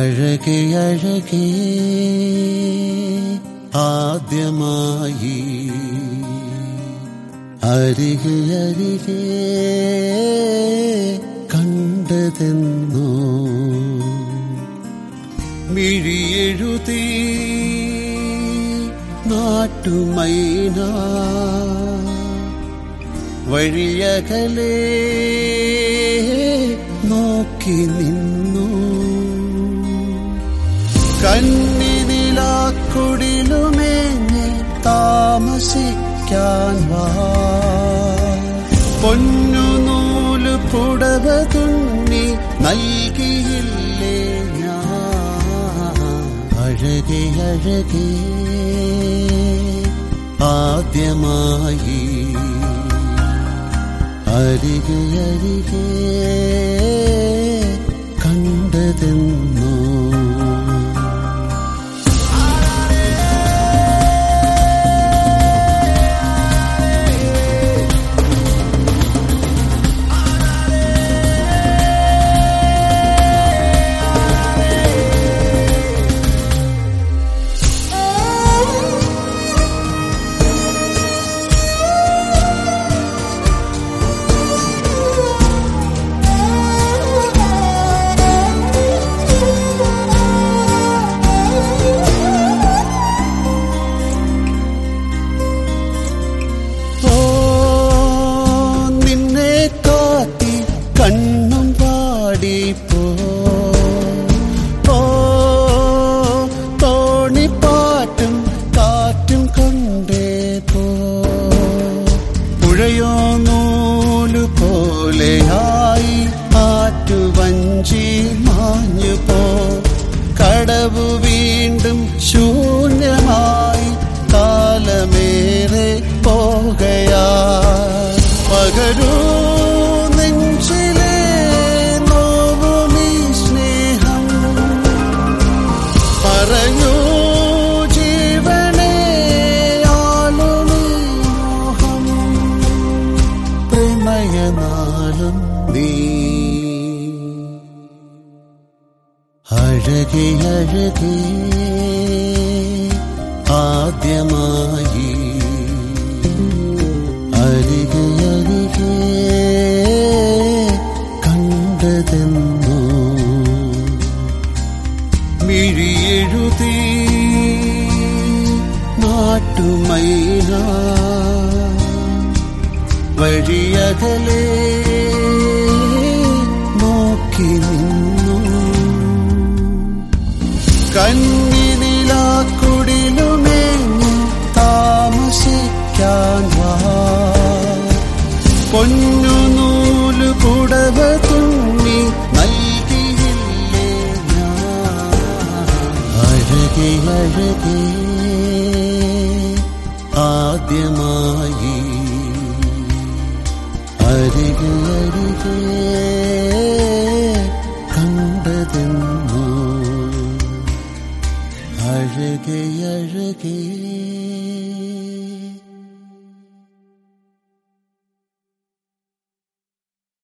അഴകെ അഴകേ ആദ്യമായി അരികെ അരികെ കണ്ടതെന്നോ മിഴിയെഴുതി നാട്ടുമൈന വഴിയകലേ നോക്കി നിന്നു കണ്ണിനിലാക്കുടിലുമേഞ്ഞ് താമസിക്കാൻ വാ പൊന്നു നൂല് പുടവ തുന്നി നൽകിയില്ലേ ഞാൻ അഴകെ അഴകേ ആദ്യമായി അരികെ അരികെ കണ്ടതെന്നോ ഓ നിന്നെ കാത്തി കണ്ണും പാടിപ്പോ ഓ തോണിപ്പാട്ടും കാറ്റും കൊണ്ടേ പോ പുഴയോ നൂലു പോലെയായി ആറ്റുവഞ്ചി മാഞ്ഞു പോ കടവു വീണ്ടും ശൂന്യമായി കാലമേറെ പോകയാ പകരൂ നെഞ്ചിലെ നോവുമീ സ്നേഹം പറയൂ ജീവനെ ആളുമീ മോഹം പ്രമയനാളും നീ അഴകെ അഴകേ ആദ്യമായി അരികെ അരികെ കണ്ടതെന്നോ മിഴിയെഴുതി നാട്ടുമൈന വഴിയകലേ നോക്കി നിന്നു കണ്ണിനിലാക്കുടിലുമേഞ്ഞ് താമസിക്കാൻ വാ പൊന്നു നൂല് പുടവ തുന്നി നൽകിയില്ലേ ഞാൻ അഴകെ അഴകേ ആദ്യമായി അരികെ അരികെ